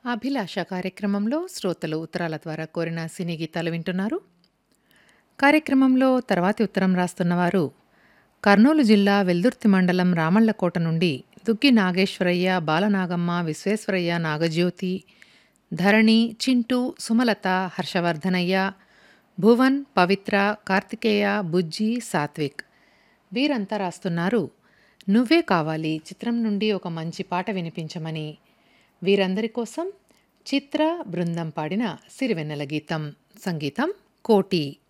అభిలాష కార్యక్రమంలో శ్రోతలు ఉత్తరాల ద్వారా కోరిన సినీ గీతాలు వింటున్నారు కార్యక్రమంలో తర్వాతి ఉత్తరం రాస్తున్నవారు కర్నూలు జిల్లా వెల్దుర్తి మండలం రామళ్ళకోట నుండి దుగ్గి నాగేశ్వరయ్య బాలనాగమ్మ విశ్వేశ్వరయ్య నాగజ్యోతి ధరణి చింటూ సుమలత హర్షవర్ధనయ్య భువన్ పవిత్ర కార్తికేయ బుజ్జి సాత్విక్ వీరంతా రాస్తున్నారు నువ్వే కావాలి చిత్రం నుండి ఒక మంచి పాట వినిపించమని వీరందరి కోసం చిత్ర బృందం పాడిన సిరివెన్నెల గీతం సంగీతం కోటి